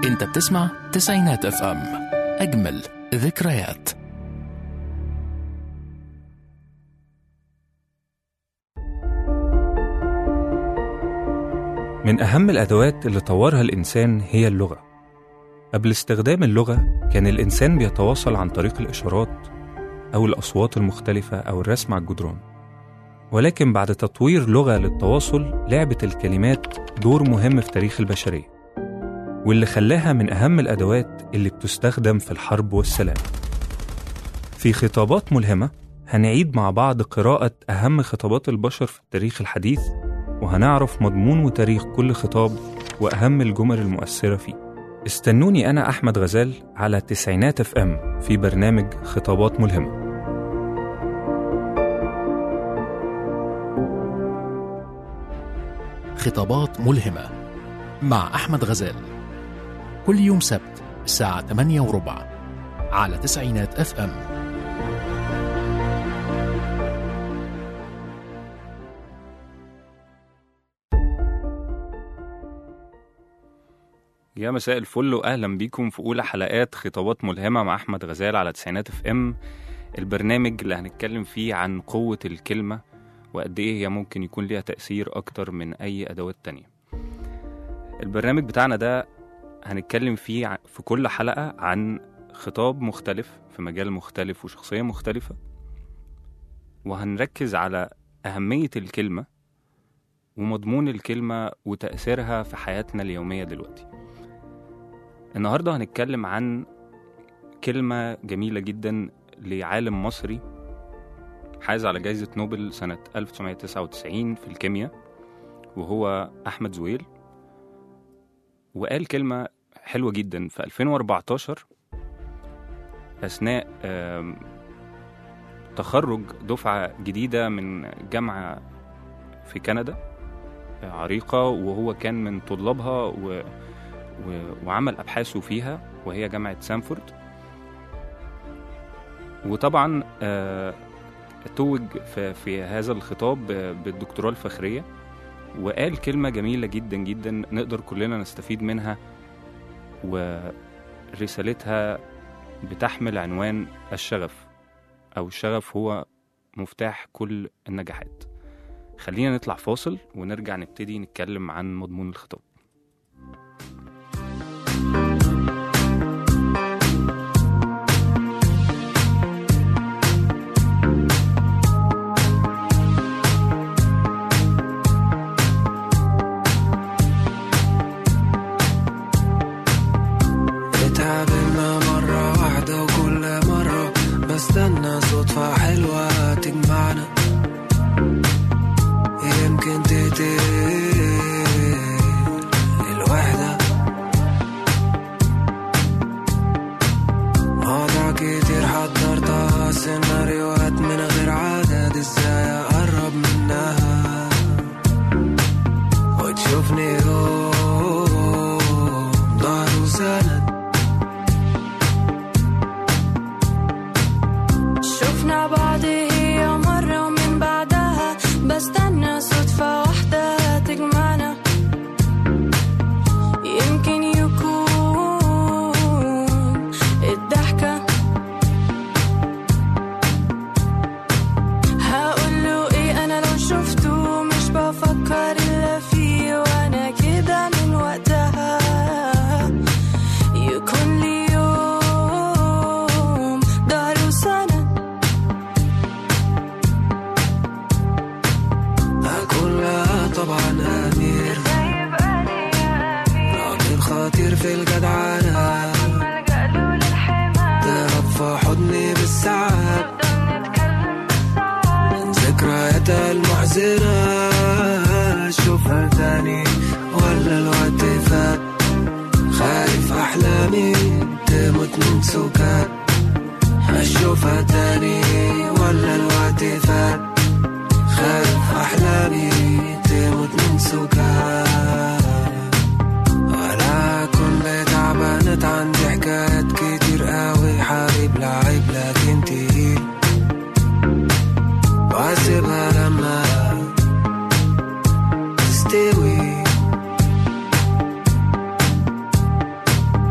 انت بتسمع تسعينات اف ام اجمل ذكريات من أهم الأدوات اللي طورها الإنسان هي اللغة. قبل استخدام اللغة كان الإنسان بيتواصل عن طريق الإشارات أو الأصوات المختلفة أو الرسم على الجدران. ولكن بعد تطوير لغة للتواصل لعبت الكلمات دور مهم في تاريخ البشرية. واللي خلاها من أهم الأدوات اللي بتستخدم في الحرب والسلام. في خطابات ملهمة هنعيد مع بعض قراءة أهم خطابات البشر في التاريخ الحديث وهنعرف مضمون وتاريخ كل خطاب وأهم الجمل المؤثرة فيه استنوني أنا أحمد غزال على تسعينات اف ام في برنامج خطابات ملهمة خطابات ملهمة مع أحمد غزال كل يوم سبت الساعة 8 وربع على تسعينات اف ام يا مساء الفل واهلا بيكم في اولى حلقات خطابات ملهمه مع احمد غزال على تسعينات اف ام البرنامج اللي هنتكلم فيه عن قوه الكلمه وقد ايه هي ممكن يكون ليها تاثير اكتر من اي ادوات تانية البرنامج بتاعنا ده هنتكلم فيه ع- في كل حلقه عن خطاب مختلف في مجال مختلف وشخصيه مختلفه وهنركز على اهميه الكلمه ومضمون الكلمه وتاثيرها في حياتنا اليوميه دلوقتي النهاردة هنتكلم عن كلمة جميلة جدا لعالم مصري حاز على جائزة نوبل سنة 1999 في الكيمياء وهو أحمد زويل وقال كلمة حلوة جدا في 2014 أثناء آم، تخرج دفعة جديدة من جامعة في كندا آه، عريقة وهو كان من طلابها و و- وعمل أبحاثه فيها وهي جامعة سانفورد وطبعا آه، توج في, في هذا الخطاب ب- بالدكتوراه الفخرية وقال كلمة جميلة جدا جدا نقدر كلنا نستفيد منها ورسالتها بتحمل عنوان الشغف أو الشغف هو مفتاح كل النجاحات خلينا نطلع فاصل ونرجع نبتدي نتكلم عن مضمون الخطاب اتقابلنا مرة واحدة وكل مرة بستنى صدفة حلوة تجمعنا يمكن تقتل الوحدة مواضيع كتير حضرتها سيناريوهات من غير عدد ازاي اقرب منها وتشوفني يوم ظهر وسند شفنا بعض هي مرة ومن بعدها بستنى صدفة واحدة تجمعنا يمكن يكون الضحكة هقوله ايه انا لو شفته مش بفكر الا فيه وانا كده من وقتها يكون لي يوم ظهر وسند أكون لها طبعا أمير راجل خطير في الجدعنة تهرب في حضني بالساعات من ذكرياتها المحزنة أشوفها تاني ولا الوقت فات خايف أحلامي تموت من سكات أشوفها تاني ولا الوقت فات خايف أحلامي تموت من سكات وأنا كل تعبانة عندي حكايات كتير قوي حبيب لعيب لكن تقيل وأسيبها لما تستوي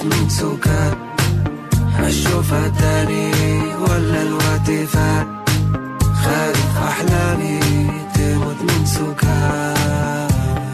من سكات أشوفها تاني ولا الوقت فات خايف أحلامي تموت من سكات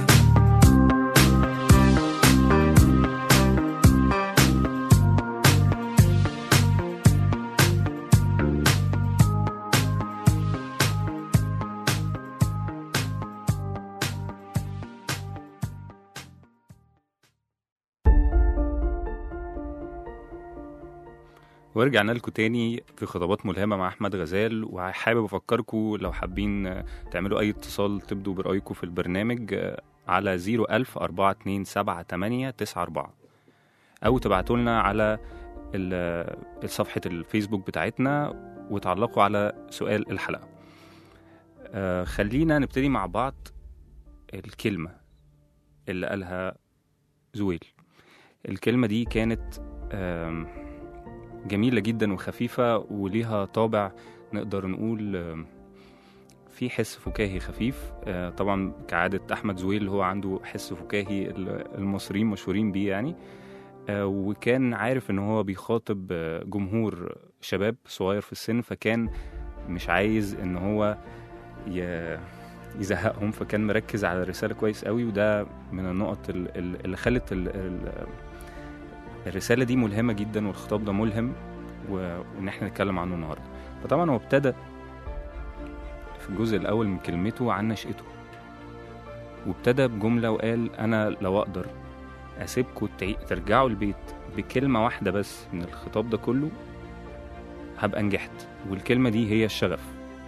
ورجعنا لكم تاني في خطابات ملهمة مع أحمد غزال وحابب أفكركم لو حابين آه، تعملوا أي اتصال تبدوا برأيكم في البرنامج آه، على 01000 427 94 أو تبعتوا لنا على ال- صفحة الفيسبوك بتاعتنا وتعلقوا على سؤال الحلقة آه، خلينا نبتدي مع بعض الكلمة اللي قالها زويل الكلمة دي كانت آم، جميلة جدا وخفيفة وليها طابع نقدر نقول آم، في حس فكاهي خفيف آه، طبعا كعادة أحمد زويل هو عنده حس فكاهي ال- المصريين مشهورين بيه يعني آه، وكان عارف ان هو بيخاطب آه، جمهور شباب صغير في السن فكان مش عايز ان هو ي- يزهقهم فكان مركز على الرسالة كويس قوي وده من النقط ال- ال- اللي خلت ال- ال- الرسالة دي ملهمة جدا والخطاب ده ملهم و- وإن احنا نتكلم عنه النهاردة فطبعا هو ابتدى في الجزء الأول من كلمته عن نشأته وابتدى بجملة وقال أنا لو أقدر أسيبكم تعي- ترجعوا البيت بكلمة واحدة بس من الخطاب ده كله هبقى نجحت والكلمة دي هي الشغف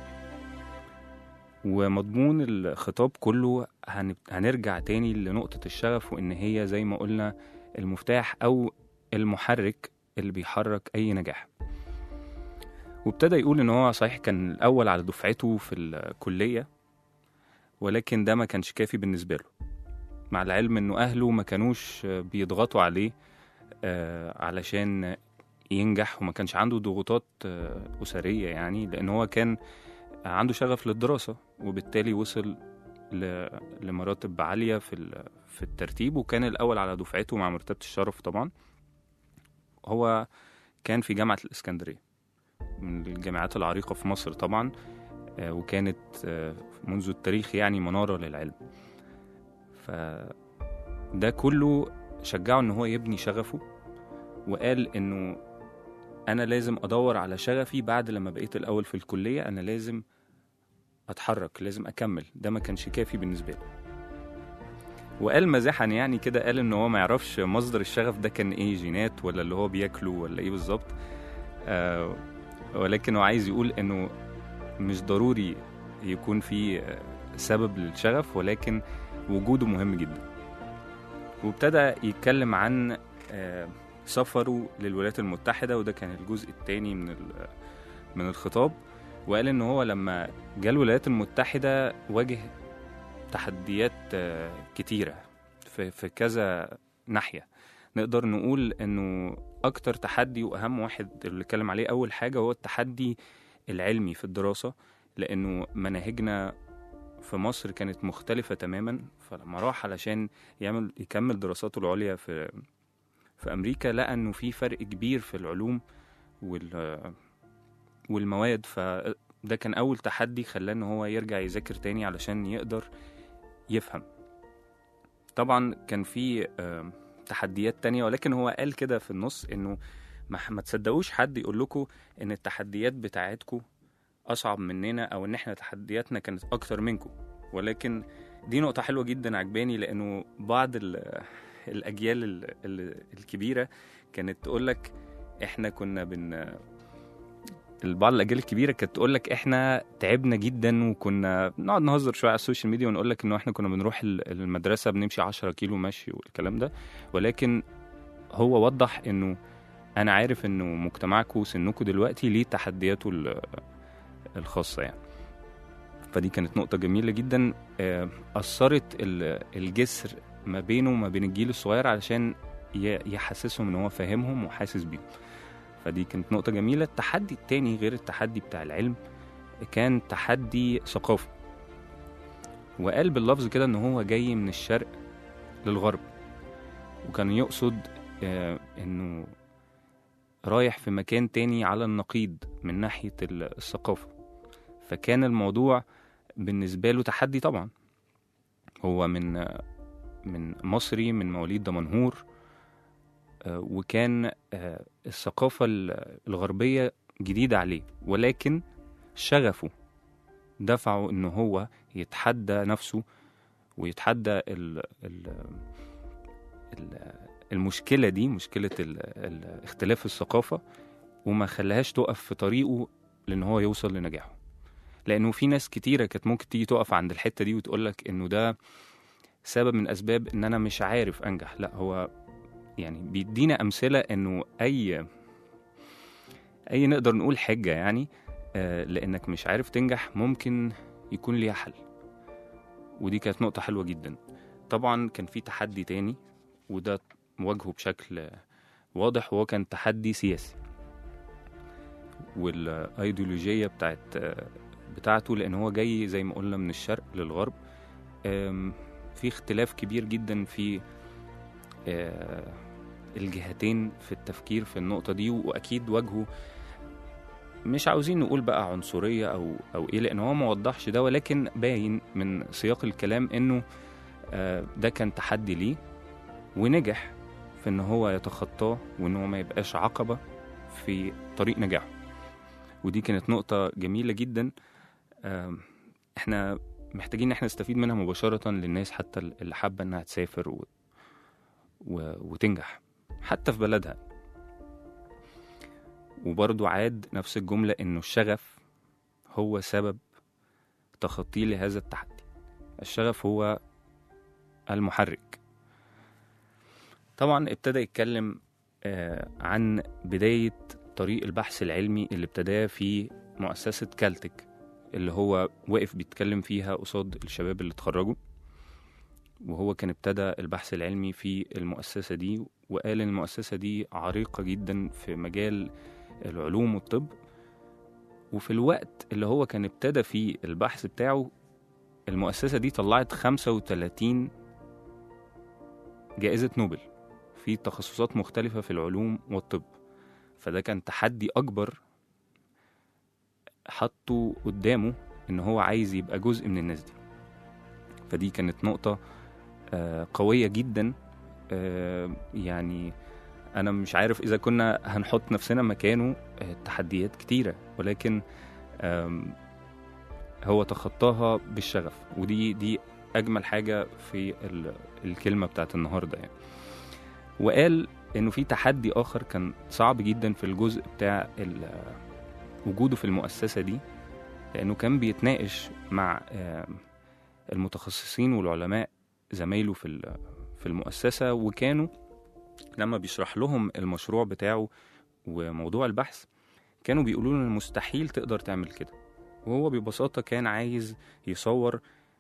ومضمون الخطاب كله هن- هنرجع تاني لنقطة الشغف وإن هي زي ما قلنا المفتاح أو المحرك اللي بيحرك أي نجاح وابتدى يقول إن هو صحيح كان الأول على دفعته في الكلية ولكن ده ما كانش كافي بالنسبة له مع العلم إنه أهله ما كانوش بيضغطوا عليه آه، علشان ينجح وما كانش عنده ضغوطات آه، أسرية يعني لأن هو كان عنده شغف للدراسة وبالتالي وصل ل- لمراتب عالية في ال- في الترتيب وكان الأول على دفعته مع مرتبة الشرف طبعا هو كان في جامعة الإسكندرية من الجامعات العريقة في مصر طبعا آه، وكانت آه، منذ التاريخ يعني منارة للعلم فده كله شجعه ان هو يبني شغفه وقال انه انا لازم ادور على شغفي بعد لما بقيت الاول في الكلية انا لازم اتحرك لازم اكمل ده ما كانش كافي بالنسبة له وقال مزاحا يعني كده قال ان هو ما يعرفش مصدر الشغف ده كان ايه جينات ولا اللي هو بياكله ولا ايه بالظبط آه ولكن هو عايز يقول انه مش ضروري يكون في آه، سبب للشغف ولكن وجوده مهم جدا وابتدى يتكلم عن آه، سفره للولايات المتحدة وده كان الجزء الثاني من ال- من الخطاب وقال ان هو لما جه الولايات المتحدة واجه تحديات آه، كتيرة في في كذا ناحية نقدر نقول انه اكتر تحدي واهم واحد اللي اتكلم عليه اول حاجة هو التحدي العلمي في الدراسة لانه مناهجنا في مصر كانت مختلفة تماما فلما راح علشان يعمل يكمل دراساته العليا في في أمريكا لقى إنه في فرق كبير في العلوم وال والمواد فده كان أول تحدي خلاه إن هو يرجع يذاكر تاني علشان يقدر يفهم طبعا كان في آم، تحديات تانية ولكن هو قال كده في النص إنه ما ما تصدقوش حد يقول لكم إن التحديات بتاعتكم أصعب مننا أو إن إحنا تحدياتنا كانت أكتر منكم ولكن دي نقطة حلوة جدا عجباني لأنه بعض ال- الأجيال ال- ال- الكبيرة كانت تقول لك إحنا كنا بن بعض الأجيال الكبيرة كانت تقول لك إحنا تعبنا جدا وكنا نقعد نهزر شوية على السوشيال ميديا ونقول لك إنه إحنا كنا بنروح ال- المدرسة بنمشي 10 كيلو مشي والكلام ده ولكن هو وضح إنه أنا عارف إنه مجتمعكم وسنكم دلوقتي ليه تحدياته ال- الخاصة يعني فدي كانت نقطة جميلة جدا آه، أثرت ال- الجسر ما بينه وما بين الجيل الصغير علشان ي- يحسسهم إن هو فاهمهم وحاسس بيهم فدي كانت نقطة جميلة التحدي التاني غير التحدي بتاع العلم كان تحدي ثقافي وقال باللفظ كده إن هو جاي من الشرق للغرب وكان يقصد آه، انه رايح في مكان تاني على النقيض من ناحية ال- الثقافة فكان الموضوع بالنسبة له تحدي طبعا هو من آه، من مصري من مواليد دمنهور آه، وكان آه، الثقافة ال- الغربية جديدة عليه ولكن شغفه دفعه إن هو يتحدى نفسه ويتحدى ال ال ال المشكلة دي مشكلة ال ال اختلاف الثقافة وما خلاهاش تقف في طريقه لأن هو يوصل لنجاحه لأنه في ناس كتيرة كانت ممكن تيجي تقف عند الحتة دي وتقولك إنه ده سبب من أسباب إن أنا مش عارف أنجح لا هو يعني بيدينا أمثلة إنه أي أي نقدر نقول حجة يعني آه، لأنك مش عارف تنجح ممكن يكون ليها حل ودي كانت نقطة حلوة جدا طبعا كان في تحدي تاني وده مواجهه بشكل واضح وهو كان تحدي سياسي والايديولوجية بتاعت بتاعته لأن هو جاي زي ما قلنا من الشرق للغرب آم، في اختلاف كبير جدا في آه، الجهتين في التفكير في النقطة دي وأكيد واجهوا مش عاوزين نقول بقى عنصرية أو أو إيه لأن هو ما وضحش ده ولكن باين من سياق الكلام إنه آه، ده كان تحدي ليه ونجح في إن هو يتخطاه وإن هو ما يبقاش عقبة في طريق نجاحه ودي كانت نقطة جميلة جدا آم، إحنا محتاجين إن إحنا نستفيد منها مباشرة للناس حتى اللي حابة إنها تسافر و... و... وتنجح حتى في بلدها وبرضو عاد نفس الجملة إنه الشغف هو سبب تخطيه لهذا التحدي الشغف هو المحرك طبعا ابتدى يتكلم آه، عن بداية طريق البحث العلمي اللي ابتداه في مؤسسة كالتك اللي هو واقف بيتكلم فيها قصاد الشباب اللي اتخرجوا وهو كان ابتدى البحث العلمي في المؤسسة دي وقال إن المؤسسة دي عريقة جدا في مجال العلوم والطب وفي الوقت اللي هو كان ابتدى فيه البحث بتاعه المؤسسة دي طلعت 35 جائزة نوبل في تخصصات مختلفة في العلوم والطب فده كان تحدي أكبر حطه قدامه إن هو عايز يبقى جزء من الناس دي فدي كانت نقطة آه، قوية جدا آه، يعني أنا مش عارف إذا كنا هنحط نفسنا مكانه آه، تحديات كتيرة ولكن آم، هو تخطاها بالشغف ودي دي أجمل حاجة في ال- الكلمة بتاعت النهاردة يعني وقال إنه في تحدي آخر كان صعب جدا في الجزء بتاع ال- وجوده في المؤسسة دي لأنه كان بيتناقش مع آم، المتخصصين والعلماء زمايله في ال- في المؤسسة وكانوا لما بيشرح لهم المشروع بتاعه وموضوع البحث كانوا بيقولوا له إن مستحيل تقدر تعمل كده وهو ببساطة كان عايز يصور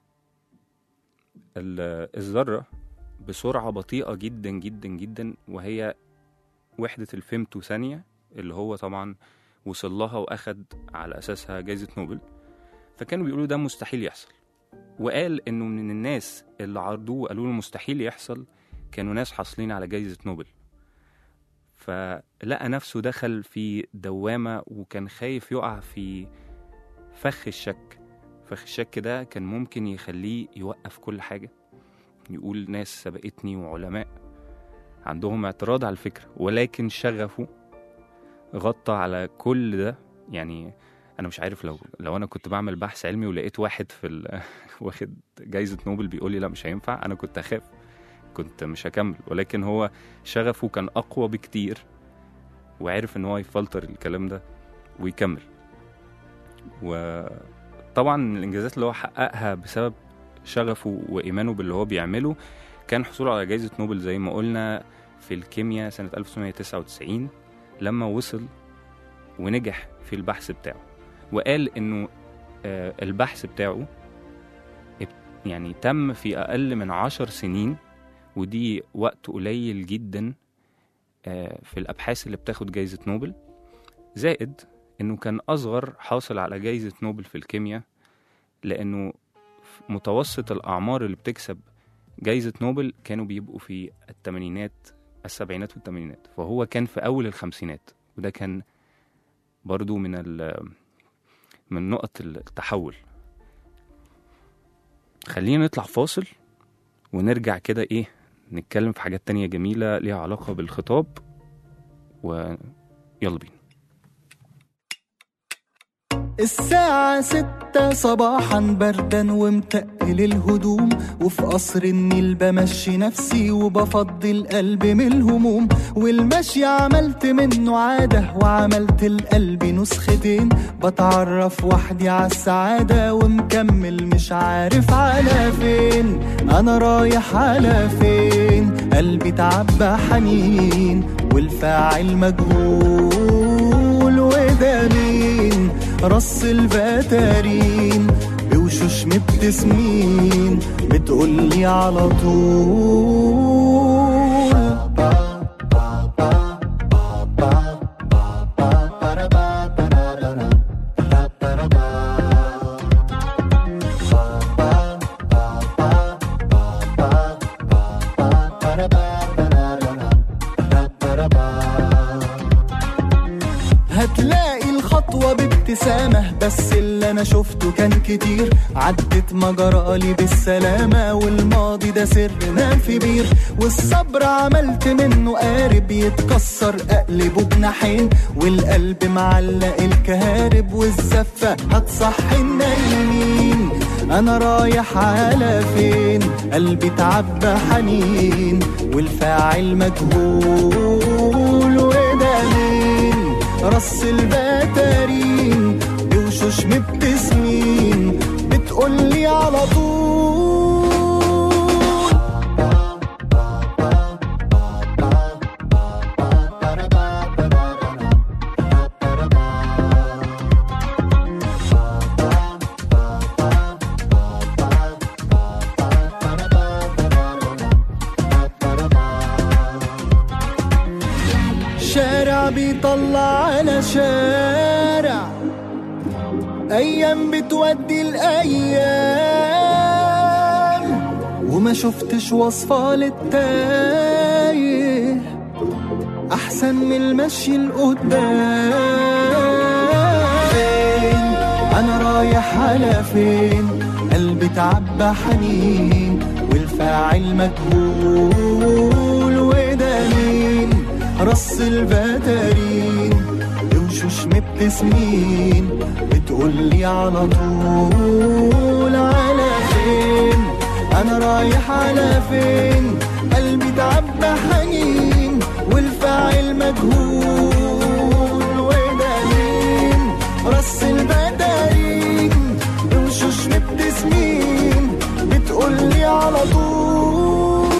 ال- الذرة بسرعة بطيئة جدا جدا جدا وهي وحدة الفيمتو ثانية اللي هو طبعا وصل لها وأخد على أساسها جائزة نوبل فكانوا بيقولوا ده مستحيل يحصل وقال إنه من الناس اللي عرضوه وقالوا له مستحيل يحصل كانوا ناس حاصلين على جائزة نوبل فلقى نفسه دخل في دوامة وكان خايف يقع في فخ الشك فخ الشك ده كان ممكن يخليه يوقف كل حاجة يقول ناس سبقتني وعلماء عندهم اعتراض على الفكرة ولكن شغفه غطى على كل ده يعني انا مش عارف لو لو انا كنت بعمل بحث علمي ولقيت واحد في ال... واخد جايزة نوبل بيقول لي لا مش هينفع انا كنت هخاف كنت مش هكمل ولكن هو شغفه كان اقوى بكتير وعرف ان هو يفلتر الكلام ده ويكمل وطبعا من الانجازات اللي هو حققها بسبب شغفه وايمانه باللي هو بيعمله كان حصوله على جائزة نوبل زي ما قلنا في الكيمياء سنة 1999 لما وصل ونجح في البحث بتاعه وقال انه آه، البحث بتاعه اب- يعني تم في اقل من عشر سنين ودي وقت قليل جدا آه، في الابحاث اللي بتاخد جائزة نوبل زائد انه كان اصغر حاصل على جائزة نوبل في الكيمياء لانه ف- متوسط الاعمار اللي بتكسب جائزة نوبل كانوا بيبقوا في الثمانينات السبعينات والثمانينات فهو كان في أول الخمسينات وده كان برضو من ال من نقط التحول خلينا نطلع فاصل ونرجع كده ايه نتكلم في حاجات تانية جميلة ليها علاقة بالخطاب ويلا بينا الساعة ستة صباحا بردا ومتقل الهدوم وفي قصر النيل بمشي نفسي وبفضي القلب من الهموم والمشي عملت منه عادة وعملت القلب نسختين بتعرف وحدي على السعادة ومكمل مش عارف على فين أنا رايح على فين قلبي تعبى حنين والفاعل مجهول وده مين رص الفتارين بوشوش مبتسمين بتقولي على طول هتلاقي الخطوة بابتسامة بس اللي أنا شفته كان كتير عدت مجرالي بالسلامة والماضي ده سر نام في بير والصبر عملت منه قارب يتكسر أقلبه بناحين والقلب معلق الكهارب والزفة هتصحي النايمين أنا رايح على فين قلبي تعبى حنين والفاعل مجهول وده مين رص البتارين بوشوش مبتسمين بتقولي على طول شارع بيطلع على شارع ايام بتودي الايام وما شفتش وصفة للتايه احسن من المشي لقدام فين انا رايح على فين قلبي تعبى حنين والفاعل مجهول وده مين رص البتارين بوشوش مبتسمين بتقولي على طول على فين انا رايح على فين قلبي تعبى حنين والفاعل مجهول وده مين رص البدارين بوشوش مبتسمين بتقولي على طول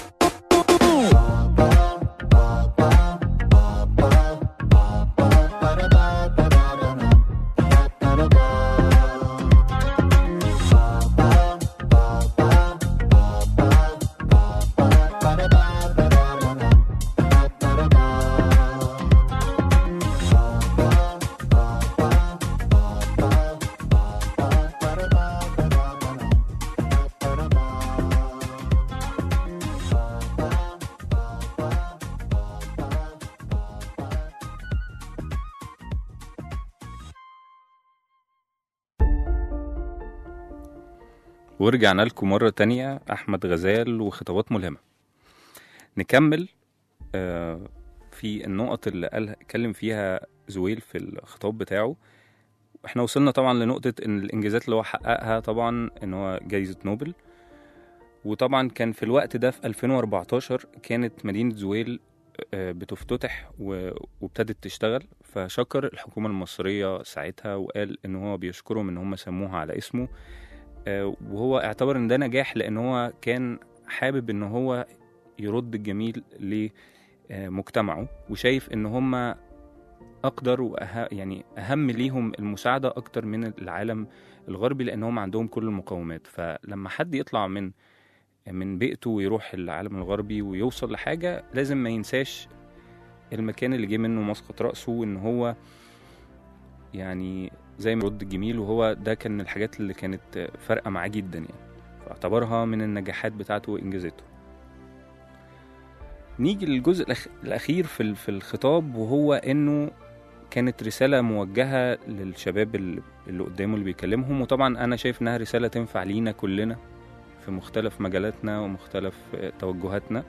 ورجعنا لكم مرة تانية أحمد غزال وخطابات ملهمة نكمل آه، في النقط اللي قال اتكلم فيها زويل في الخطاب بتاعه احنا وصلنا طبعا لنقطة ان الانجازات اللي هو حققها طبعا ان هو جايزة نوبل وطبعا كان في الوقت ده في 2014 كانت مدينة زويل آه، بتفتتح و- وابتدت تشتغل فشكر الحكومة المصرية ساعتها وقال ان هو بيشكرهم ان هم سموها على اسمه آه، وهو اعتبر ان ده نجاح لان هو كان حابب ان هو يرد الجميل لمجتمعه وشايف ان هم اقدر وأه... يعني اهم ليهم المساعده اكتر من العالم الغربي لان هم عندهم كل المقومات فلما حد يطلع من من بيئته ويروح العالم الغربي ويوصل لحاجه لازم ما ينساش المكان اللي جه منه مسقط راسه وان هو يعني زي ما رد الجميل وهو ده كان من الحاجات اللي كانت فارقه معاه جدا يعني فاعتبرها من النجاحات بتاعته وانجازاته نيجي للجزء الأخ- الأخير في ال- في الخطاب وهو إنه كانت رسالة موجهة للشباب اللي اللي قدامه اللي بيكلمهم وطبعا أنا شايف إنها رسالة تنفع لينا كلنا في مختلف مجالاتنا ومختلف آه، توجهاتنا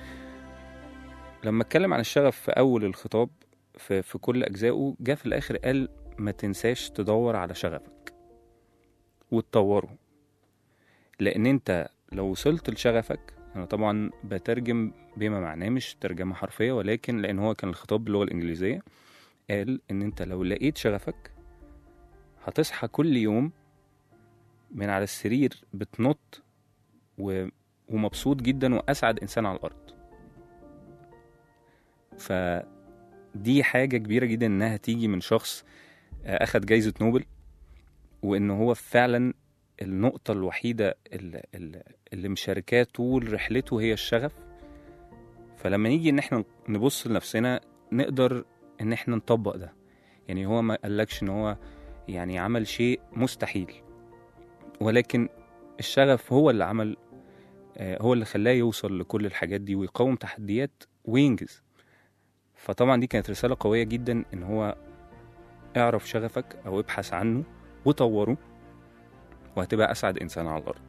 لما اتكلم عن الشغف في أول الخطاب في, في كل أجزائه جه في الآخر قال ما تنساش تدور على شغفك وتطوره لأن أنت لو وصلت لشغفك أنا طبعا بترجم بما معناه مش ترجمة حرفية ولكن لأن هو كان الخطاب باللغة الإنجليزية قال إن أنت لو لقيت شغفك هتصحى كل يوم من على السرير بتنط و... ومبسوط جدا وأسعد إنسان على الأرض فدي حاجة كبيرة جدا إنها تيجي من شخص آه، أخد جايزة نوبل وإن هو فعلا النقطة الوحيدة اللي, اللي- اللي مشاركاه طول رحلته هي الشغف فلما نيجي إن إحنا نبص لنفسنا نقدر إن إحنا نطبق ده يعني هو ما قالكش إن هو يعني عمل شيء مستحيل ولكن الشغف هو اللي عمل آه، هو اللي خلاه يوصل لكل الحاجات دي ويقاوم تحديات وينجز فطبعا دي كانت رسالة قوية جدا إن هو اعرف شغفك أو ابحث عنه وطوره وهتبقى أسعد إنسان على الأرض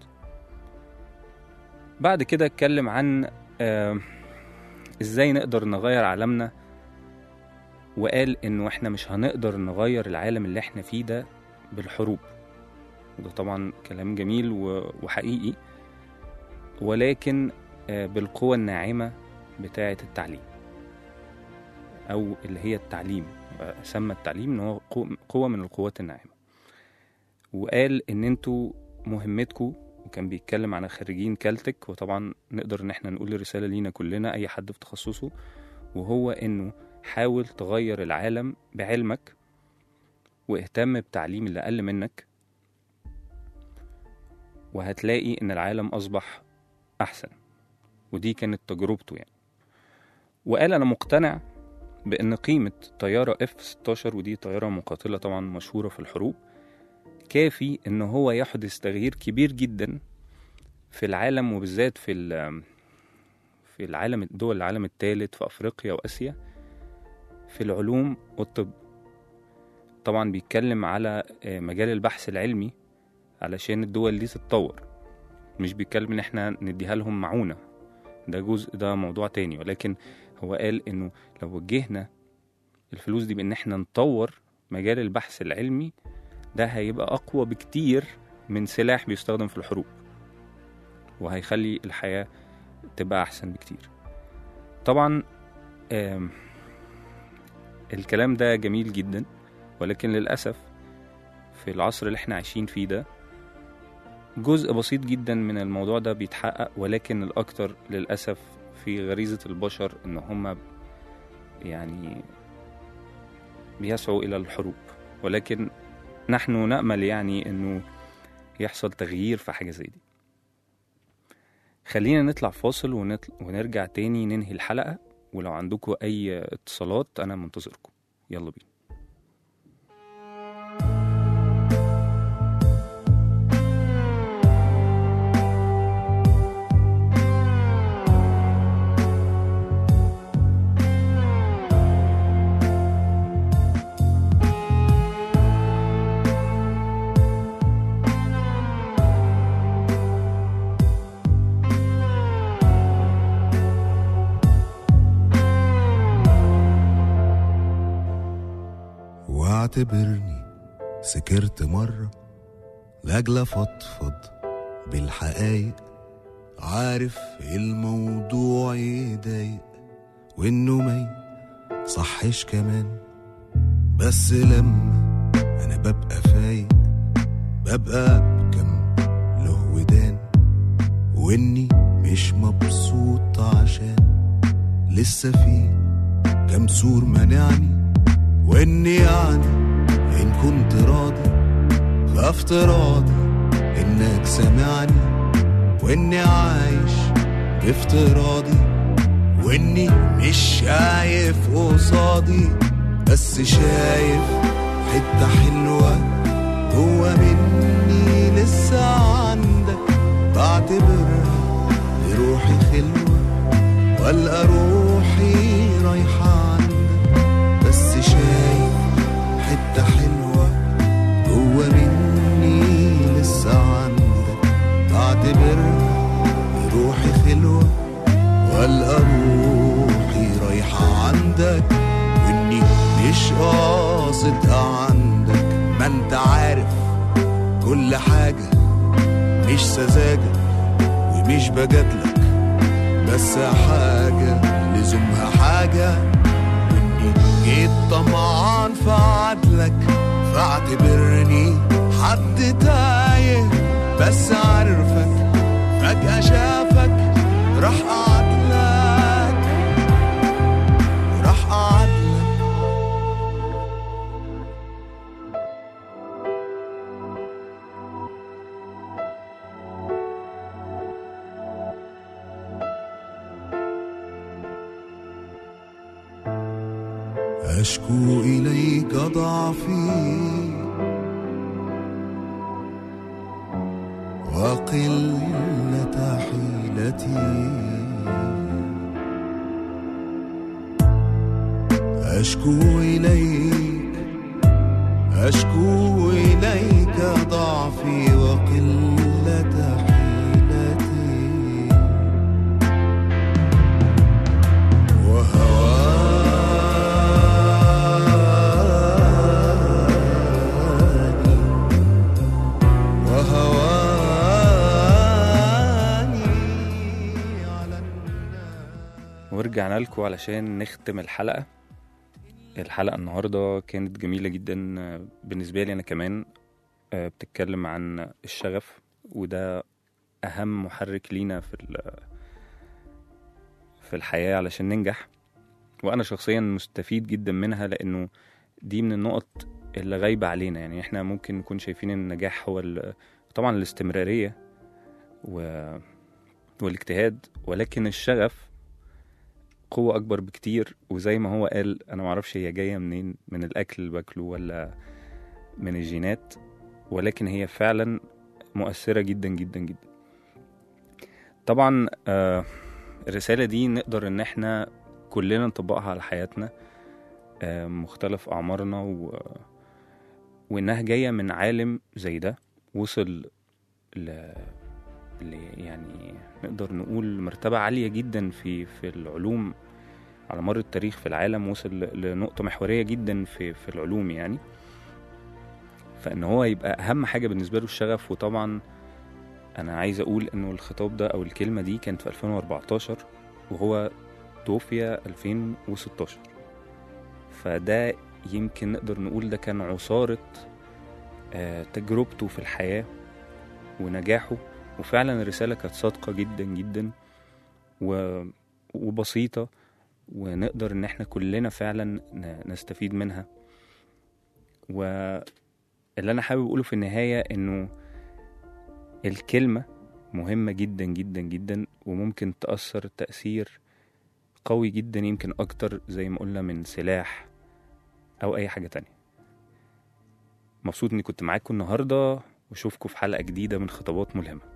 بعد كده اتكلم عن آه، إزاي نقدر نغير عالمنا وقال إنه إحنا مش هنقدر نغير العالم اللي إحنا فيه ده بالحروب وده طبعا كلام جميل و- وحقيقي ولكن آه، بالقوة الناعمة بتاعة التعليم أو اللي هي التعليم يبقى سمى التعليم إن هو قو- قوة من القوات الناعمة وقال إن انتوا مهمتكم وكان بيتكلم عن خريجين كالتك وطبعا نقدر إن احنا نقول رسالة لينا كلنا أي حد في تخصصه وهو إنه حاول تغير العالم بعلمك واهتم بتعليم اللي أقل منك وهتلاقي إن العالم أصبح أحسن ودي كانت تجربته يعني وقال أنا مقتنع بأن قيمة طيارة F-16 ودي طيارة مقاتلة طبعا مشهورة في الحروب كافي إن هو يحدث تغيير كبير جدا في العالم وبالذات في ال- في العالم دول العالم الثالث في أفريقيا وآسيا في العلوم والطب طبعا بيتكلم على آه، مجال البحث العلمي علشان الدول دي تتطور مش بيتكلم ان احنا نديها لهم معونة ده جزء ده موضوع تاني ولكن هو قال انه لو وجهنا الفلوس دي بان احنا نطور مجال البحث العلمي ده هيبقى اقوى بكتير من سلاح بيستخدم في الحروب وهيخلي الحياة تبقى احسن بكتير طبعا آم، الكلام ده جميل جدا ولكن للأسف في العصر اللي احنا عايشين فيه ده جزء بسيط جدا من الموضوع ده بيتحقق ولكن الأكتر للأسف في غريزة البشر إن هم يعني بيسعوا إلى الحروب ولكن نحن نأمل يعني إنه يحصل تغيير في حاجة زي دي خلينا نطلع فاصل ونطل... ونرجع تاني ننهي الحلقة ولو عندكم أي اتصالات أنا منتظركم يلا بينا واعتبرني سكرت مرة لأجل أفضفض بالحقايق عارف الموضوع يضايق وإنه ما صحش كمان بس لما أنا ببقى فايق ببقى بكم له ودان وإني مش مبسوط عشان لسه في كم سور منعني واني يعني ان كنت راضي فافتراضي انك سامعني واني عايش بافتراضي واني مش شايف قصادي بس شايف حتة حلوة جوا مني لسه عندك بعتبرها لروحي خلوة والقى روحي رايحة عندك بس شايف حتة حلوة جوا مني لسه عندك بعتبرها روحي خلوة والقى روحي رايحة عندك واني مش قاصد عندك ما انت عارف كل حاجة مش سذاجة ومش بجادلك بس حاجة لزومها حاجة واني جيت طمعان في عدلك فاعتبرني حد تايه بس عارفك فجأة شافك راح قعدلك راح قعدلك أشكو إليك ضعفي وقلة حيلتي أشكو إليك أشكو إليك ضعفي وقلة حيلتي وهواني وهواني على الناس ورجعنا لكم علشان نختم الحلقة الحلقة النهاردة كانت جميلة جدا آه، بالنسبة لي أنا كمان آه، بتتكلم عن الشغف وده أهم محرك لينا في ال- في الحياة علشان ننجح وأنا شخصيا مستفيد جدا منها لأنه دي من النقط اللي غايبة علينا يعني احنا ممكن نكون شايفين إن النجاح هو ال- طبعا الاستمرارية و... والاجتهاد ولكن الشغف قوة أكبر بكتير وزي ما هو قال أنا معرفش هي جاية منين من الأكل اللي باكله ولا من الجينات ولكن هي فعلا مؤثرة جدا جدا جدا طبعا آه الرسالة دي نقدر إن احنا كلنا نطبقها على حياتنا آه مختلف أعمارنا و... وإنها جاية من عالم زي ده وصل ل... ل... يعني نقدر نقول مرتبة عالية جدا في في العلوم على مر التاريخ في العالم وصل ل- لنقطة محورية جدا في في العلوم يعني فإن هو يبقى أهم حاجة بالنسبة له الشغف وطبعا أنا عايز أقول إنه الخطاب ده أو الكلمة دي كانت في 2014 وهو توفي 2016 فده يمكن نقدر نقول ده كان عصارة آه، تجربته في الحياة ونجاحه وفعلا الرسالة كانت صادقة جدا جدا و... وبسيطة ونقدر ان احنا كلنا فعلا ن- نستفيد منها واللي انا حابب اقوله في النهاية انه الكلمة مهمة جدا جدا جدا وممكن تأثر تأثير قوي جدا يمكن أكتر زي ما قلنا من سلاح أو أي حاجة تانية مبسوط إني كنت معاكم النهاردة وأشوفكم في حلقة جديدة من خطوات ملهمة